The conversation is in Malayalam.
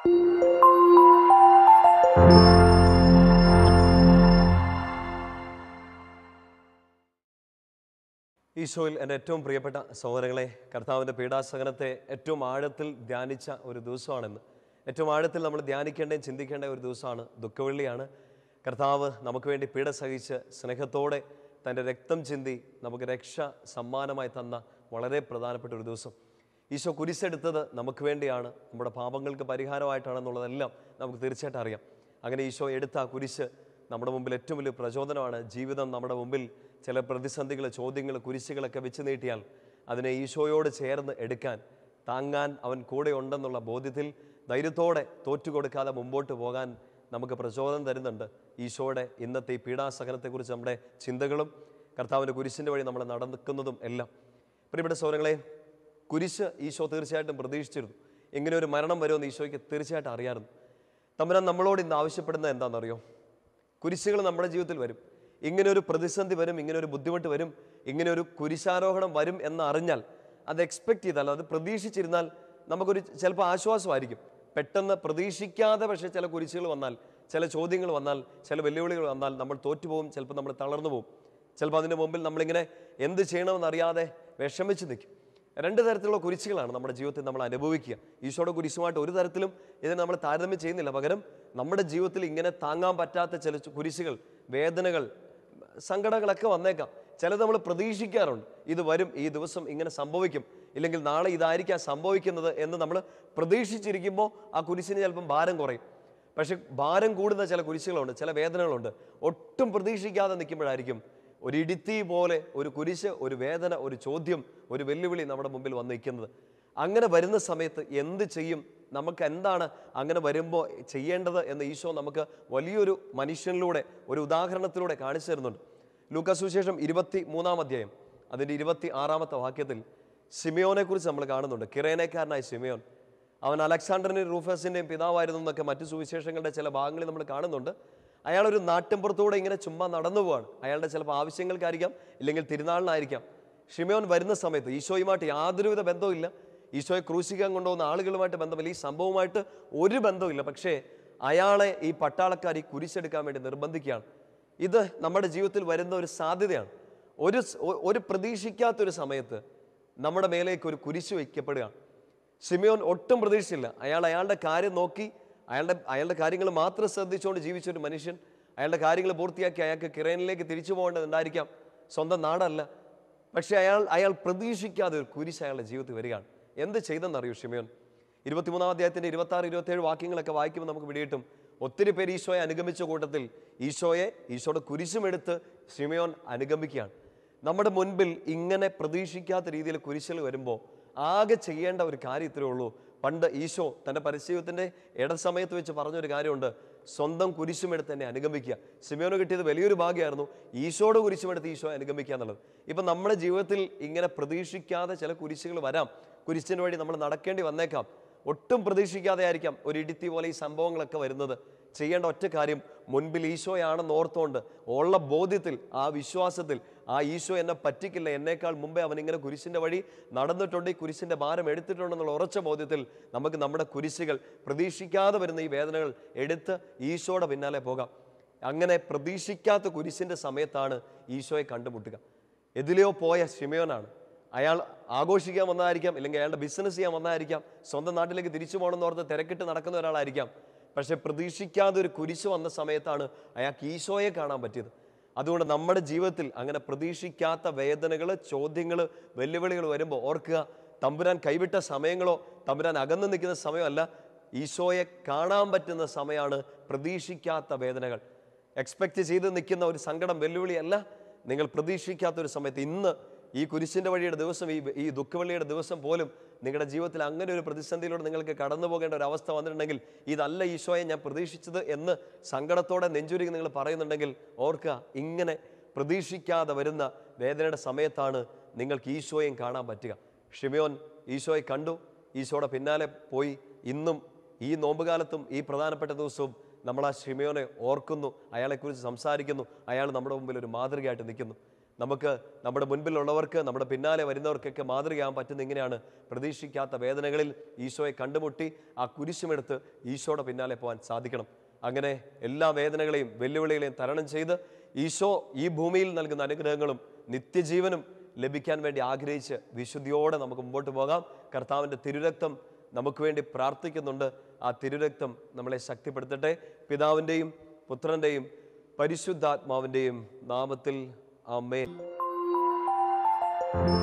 ഈശോയിൽ എൻ്റെ ഏറ്റവും പ്രിയപ്പെട്ട സഹോദരങ്ങളെ കർത്താവിൻ്റെ പീഡാസഹനത്തെ ഏറ്റവും ആഴത്തിൽ ധ്യാനിച്ച ഒരു ദിവസമാണെന്ന് ഏറ്റവും ആഴത്തിൽ നമ്മൾ ധ്യാനിക്കേണ്ടതും ചിന്തിക്കേണ്ട ഒരു ദിവസമാണ് ദുഃഖവെള്ളിയാണ് കർത്താവ് നമുക്ക് വേണ്ടി പീഡ സഹിച്ച് സ്നേഹത്തോടെ തൻ്റെ രക്തം ചിന്തി നമുക്ക് രക്ഷ സമ്മാനമായി തന്ന വളരെ പ്രധാനപ്പെട്ട ഒരു ദിവസം ഈശോ കുരിശെടുത്തത് നമുക്ക് വേണ്ടിയാണ് നമ്മുടെ പാപങ്ങൾക്ക് പരിഹാരമായിട്ടാണെന്നുള്ളതെല്ലാം നമുക്ക് തീർച്ചയായിട്ടും അറിയാം അങ്ങനെ ഈശോ എടുത്ത ആ കുരിശ് നമ്മുടെ മുമ്പിൽ ഏറ്റവും വലിയ പ്രചോദനമാണ് ജീവിതം നമ്മുടെ മുമ്പിൽ ചില പ്രതിസന്ധികൾ ചോദ്യങ്ങൾ കുരിശുകളൊക്കെ വെച്ച് നീട്ടിയാൽ അതിനെ ഈശോയോട് ചേർന്ന് എടുക്കാൻ താങ്ങാൻ അവൻ കൂടെ ഉണ്ടെന്നുള്ള ബോധ്യത്തിൽ ധൈര്യത്തോടെ തോറ്റുകൊടുക്കാതെ മുമ്പോട്ട് പോകാൻ നമുക്ക് പ്രചോദനം തരുന്നുണ്ട് ഈശോയുടെ ഇന്നത്തെ ഈ പീഡാസഹനത്തെക്കുറിച്ച് നമ്മുടെ ചിന്തകളും കർത്താവിൻ്റെ കുരിശിൻ്റെ വഴി നമ്മൾ നടക്കുന്നതും എല്ലാം പ്രിയപ്പെട്ട സൗരങ്ങളെ കുരിശ് ഈശോ തീർച്ചയായിട്ടും പ്രതീക്ഷിച്ചിരുന്നു ഇങ്ങനെ ഒരു മരണം വരുമെന്ന് ഈശോയ്ക്ക് തീർച്ചയായിട്ടും അറിയാമായിരുന്നു തമ്പുരാൻ നമ്മളോട് ഇന്ന് ആവശ്യപ്പെടുന്നത് എന്താണെന്നറിയോ കുരിശുകൾ നമ്മുടെ ജീവിതത്തിൽ വരും ഇങ്ങനെ ഒരു പ്രതിസന്ധി വരും ഇങ്ങനെ ഒരു ബുദ്ധിമുട്ട് വരും ഇങ്ങനെ ഒരു കുരിശാരോഹണം വരും എന്ന് അറിഞ്ഞാൽ അത് എക്സ്പെക്ട് ചെയ്താൽ അത് പ്രതീക്ഷിച്ചിരുന്നാൽ നമുക്കൊരു ചിലപ്പോൾ ആശ്വാസമായിരിക്കും പെട്ടെന്ന് പ്രതീക്ഷിക്കാതെ പക്ഷേ ചില കുരിശുകൾ വന്നാൽ ചില ചോദ്യങ്ങൾ വന്നാൽ ചില വെല്ലുവിളികൾ വന്നാൽ നമ്മൾ തോറ്റുപോകും ചിലപ്പോൾ നമ്മൾ തളർന്നു പോകും ചിലപ്പോൾ അതിന് മുമ്പിൽ നമ്മളിങ്ങനെ എന്ത് ചെയ്യണമെന്നറിയാതെ വിഷമിച്ച് നിൽക്കും രണ്ട് തരത്തിലുള്ള കുരിശുകളാണ് നമ്മുടെ ജീവിതത്തിൽ നമ്മൾ അനുഭവിക്കുക ഈശോയുടെ കുരിശുമായിട്ട് ഒരു തരത്തിലും ഇതിനെ നമ്മൾ താരതമ്യം ചെയ്യുന്നില്ല പകരം നമ്മുടെ ജീവിതത്തിൽ ഇങ്ങനെ താങ്ങാൻ പറ്റാത്ത ചില ചു- കുരിശുകൾ വേദനകൾ സങ്കടങ്ങളൊക്കെ വന്നേക്കാം ചിലത് നമ്മൾ പ്രതീക്ഷിക്കാറുണ്ട് ഇത് വരും ഈ ദിവസം ഇങ്ങനെ സംഭവിക്കും ഇല്ലെങ്കിൽ നാളെ ഇതായിരിക്കാം സംഭവിക്കുന്നത് എന്ന് നമ്മൾ പ്രതീക്ഷിച്ചിരിക്കുമ്പോൾ ആ കുരിശിന് ചിലപ്പം ഭാരം കുറയും പക്ഷെ ഭാരം കൂടുന്ന ചില കുരിശുകളുണ്ട് ചില വേദനകളുണ്ട് ഒട്ടും പ്രതീക്ഷിക്കാതെ നിൽക്കുമ്പോഴായിരിക്കും ഒരു ഇടിത്തി പോലെ ഒരു കുരിശ് ഒരു വേദന ഒരു ചോദ്യം ഒരു വെല്ലുവിളി നമ്മുടെ മുമ്പിൽ വന്ന് നിൽക്കുന്നത് അങ്ങനെ വരുന്ന സമയത്ത് എന്ത് ചെയ്യും നമുക്ക് എന്താണ് അങ്ങനെ വരുമ്പോൾ ചെയ്യേണ്ടത് എന്ന് ഈശോ നമുക്ക് വലിയൊരു മനുഷ്യനിലൂടെ ഒരു ഉദാഹരണത്തിലൂടെ കാണിച്ചു തരുന്നുണ്ട് ലൂക്കാ സുവിശേഷം ഇരുപത്തി മൂന്നാം അധ്യായം അതിൻ്റെ ഇരുപത്തി ആറാമത്തെ വാക്യത്തിൽ സിമിയോനെ കുറിച്ച് നമ്മൾ കാണുന്നുണ്ട് കിറേനക്കാരനായ സിമിയോൻ അവൻ അലക്സാണ്ടറിൻ്റെയും റൂഫസിൻ്റെയും പിതാവായിരുന്നു എന്നൊക്കെ മറ്റു സുവിശേഷങ്ങളുടെ ചില ഭാഗങ്ങളിൽ നമ്മൾ കാണുന്നുണ്ട് അയാൾ ഒരു നാട്ടിൻപുറത്തൂടെ ഇങ്ങനെ ചുമ്മാ നടന്നു പോവാണ് അയാളുടെ ചിലപ്പോൾ ആവശ്യങ്ങൾക്കായിരിക്കാം ഇല്ലെങ്കിൽ തിരുനാളിനായിരിക്കാം ഷിമയോൻ വരുന്ന സമയത്ത് ഈശോയുമായിട്ട് യാതൊരുവിധ ബന്ധവുമില്ല ഈശോയെ ക്രൂശിക്കാൻ കൊണ്ടുപോകുന്ന ആളുകളുമായിട്ട് ബന്ധമില്ല ഈ സംഭവമായിട്ട് ഒരു ബന്ധവുമില്ല പക്ഷേ അയാളെ ഈ പട്ടാളക്കാർ ഈ കുരിശെടുക്കാൻ വേണ്ടി നിർബന്ധിക്കുകയാണ് ഇത് നമ്മുടെ ജീവിതത്തിൽ വരുന്ന ഒരു സാധ്യതയാണ് ഒരു സ്- ഒ- ഒരു പ്രതീക്ഷിക്കാത്തൊരു സമയത്ത് നമ്മുടെ മേലേക്ക് ഒരു കുരിശ് വയ്ക്കപ്പെടുകയാണ് സിമിയോൻ ഒട്ടും പ്രതീക്ഷിച്ചില്ല അയാൾ അയാളുടെ കാര്യം നോക്കി അയാളുടെ അയാളുടെ കാര്യങ്ങൾ മാത്രം ശ്രദ്ധിച്ചുകൊണ്ട് ജീവിച്ച ഒരു മനുഷ്യൻ അയാളുടെ കാര്യങ്ങൾ പൂർത്തിയാക്കി അയാൾക്ക് കിറേനിലേക്ക് തിരിച്ചു പോകേണ്ടതുണ്ടായിരിക്കാം സ്വന്തം നാടല്ല പക്ഷേ അയാൾ അയാൾ പ്രതീക്ഷിക്കാതെ ഒരു കുരിശ് അയാളുടെ ജീവിതത്തിൽ വരികയാണ് എന്ത് ചെയ്തെന്നറിയൂ ഷിമിയോൻ ഇരുപത്തിമൂന്നാം അധ്യായത്തിന്റെ ഇരുപത്തി ആറ് ഇരുപത്തേഴ് വാക്യങ്ങളൊക്കെ വായിക്കുമ്പോൾ നമുക്ക് പിടികിട്ടും ഒത്തിരി പേര് ഈശോയെ അനുഗമിച്ച കൂട്ടത്തിൽ ഈശോയെ ഈശോയുടെ കുരിശുമെടുത്ത് ഷിമിയോൻ അനുഗമിക്കുകയാണ് നമ്മുടെ മുൻപിൽ ഇങ്ങനെ പ്രതീക്ഷിക്കാത്ത രീതിയിൽ കുരിശൽ വരുമ്പോൾ ആകെ ചെയ്യേണ്ട ഒരു കാര്യം ഇത്രയേ ഉള്ളൂ പണ്ട് ഈശോ തൻ്റെ പരിശീലനത്തിൻ്റെ ഇടസമയത്ത് വെച്ച് പറഞ്ഞൊരു കാര്യമുണ്ട് സ്വന്തം കുരിശുമെടുത്ത് എന്നെ അനുഗമിക്കുക സിമിയോന് കിട്ടിയത് വലിയൊരു ഭാഗ്യമായിരുന്നു ഈശോയുടെ കുരിശുമെടുത്ത് ഈശോ അനുഗമിക്കുക എന്നുള്ളത് ഇപ്പം നമ്മുടെ ജീവിതത്തിൽ ഇങ്ങനെ പ്രതീക്ഷിക്കാതെ ചില കുരിശുകൾ വരാം കുരിശിന് വഴി നമ്മൾ നടക്കേണ്ടി വന്നേക്കാം ഒട്ടും പ്രതീക്ഷിക്കാതെ ആയിരിക്കാം ഒരു ഇടിത്തി പോലെ ഈ സംഭവങ്ങളൊക്കെ വരുന്നത് ചെയ്യേണ്ട ഒറ്റ കാര്യം മുൻപിൽ ഈശോയാണെന്ന് ഓർത്തുകൊണ്ട് ഉള്ള ബോധ്യത്തിൽ ആ വിശ്വാസത്തിൽ ആ ഈശോ എന്നെ പറ്റിക്കില്ല എന്നേക്കാൾ മുമ്പേ അവൻ ഇങ്ങനെ കുരിശിൻ്റെ വഴി നടന്നിട്ടുണ്ട് ഈ കുരിശിൻ്റെ ഭാരം എടുത്തിട്ടുണ്ടെന്നുള്ള ഉറച്ച ബോധ്യത്തിൽ നമുക്ക് നമ്മുടെ കുരിശുകൾ പ്രതീക്ഷിക്കാതെ വരുന്ന ഈ വേദനകൾ എടുത്ത് ഈശോയുടെ പിന്നാലെ പോകാം അങ്ങനെ പ്രതീക്ഷിക്കാത്ത കുരിശിൻ്റെ സമയത്താണ് ഈശോയെ കണ്ടുമുട്ടുക എതിലെയോ പോയ ഷിമയോനാണ് അയാൾ ആഘോഷിക്കാൻ വന്നതായിരിക്കാം ഇല്ലെങ്കിൽ അയാളുടെ ബിസിനസ് ചെയ്യാൻ വന്നതായിരിക്കാം സ്വന്തം നാട്ടിലേക്ക് തിരിച്ചു പോകണമെന്ന് ഓർത്ത് തിരക്കിട്ട് നടക്കുന്ന ഒരാളായിരിക്കാം പക്ഷെ പ്രതീക്ഷിക്കാതെ ഒരു കുരിശ് വന്ന സമയത്താണ് അയാൾക്ക് ഈശോയെ കാണാൻ പറ്റിയത് അതുകൊണ്ട് നമ്മുടെ ജീവിതത്തിൽ അങ്ങനെ പ്രതീക്ഷിക്കാത്ത വേദനകൾ ചോദ്യങ്ങൾ വെല്ലുവിളികൾ വരുമ്പോൾ ഓർക്കുക തമ്പുരാൻ കൈവിട്ട സമയങ്ങളോ തമ്പുരാൻ അകന്നു നിൽക്കുന്ന സമയമല്ല ഈശോയെ കാണാൻ പറ്റുന്ന സമയമാണ് പ്രതീക്ഷിക്കാത്ത വേദനകൾ എക്സ്പെക്റ്റ് ചെയ്ത് നിൽക്കുന്ന ഒരു സങ്കടം വെല്ലുവിളിയല്ല നിങ്ങൾ പ്രതീക്ഷിക്കാത്ത ഒരു സമയത്ത് ഇന്ന് ഈ കുരിശിൻ്റെ വഴിയുടെ ദിവസം ഈ ഈ ദുഃഖവെള്ളിയുടെ ദിവസം പോലും നിങ്ങളുടെ ജീവിതത്തിൽ അങ്ങനെ ഒരു പ്രതിസന്ധിയിലൂടെ നിങ്ങൾക്ക് കടന്നു പോകേണ്ട ഒരു അവസ്ഥ വന്നിട്ടുണ്ടെങ്കിൽ ഇതല്ല ഈശോയെ ഞാൻ പ്രതീക്ഷിച്ചത് എന്ന് സങ്കടത്തോടെ നെഞ്ചുരുകി നിങ്ങൾ പറയുന്നുണ്ടെങ്കിൽ ഓർക്കുക ഇങ്ങനെ പ്രതീക്ഷിക്കാതെ വരുന്ന വേദനയുടെ സമയത്താണ് നിങ്ങൾക്ക് ഈശോയും കാണാൻ പറ്റുക ഷിമിയോൻ ഈശോയെ കണ്ടു ഈശോയുടെ പിന്നാലെ പോയി ഇന്നും ഈ നോമ്പുകാലത്തും ഈ പ്രധാനപ്പെട്ട ദിവസവും നമ്മൾ ആ ഷിമിയോനെ ഓർക്കുന്നു അയാളെക്കുറിച്ച് സംസാരിക്കുന്നു അയാൾ നമ്മുടെ മുമ്പിൽ ഒരു മാതൃകയായിട്ട് നിൽക്കുന്നു നമുക്ക് നമ്മുടെ മുൻപിലുള്ളവർക്ക് നമ്മുടെ പിന്നാലെ വരുന്നവർക്കൊക്കെ മാതൃകയാകാൻ പറ്റുന്ന ഇങ്ങനെയാണ് പ്രതീക്ഷിക്കാത്ത വേദനകളിൽ ഈശോയെ കണ്ടുമുട്ടി ആ കുരിശുമെടുത്ത് ഈശോയുടെ പിന്നാലെ പോകാൻ സാധിക്കണം അങ്ങനെ എല്ലാ വേദനകളെയും വെല്ലുവിളികളെയും തരണം ചെയ്ത് ഈശോ ഈ ഭൂമിയിൽ നൽകുന്ന അനുഗ്രഹങ്ങളും നിത്യജീവനും ലഭിക്കാൻ വേണ്ടി ആഗ്രഹിച്ച് വിശുദ്ധിയോടെ നമുക്ക് മുമ്പോട്ട് പോകാം കർത്താവിൻ്റെ തിരുരക്തം നമുക്ക് വേണ്ടി പ്രാർത്ഥിക്കുന്നുണ്ട് ആ തിരുരക്തം നമ്മളെ ശക്തിപ്പെടുത്തട്ടെ പിതാവിൻ്റെയും പുത്രൻ്റെയും പരിശുദ്ധാത്മാവിൻ്റെയും നാമത്തിൽ അമ്മേ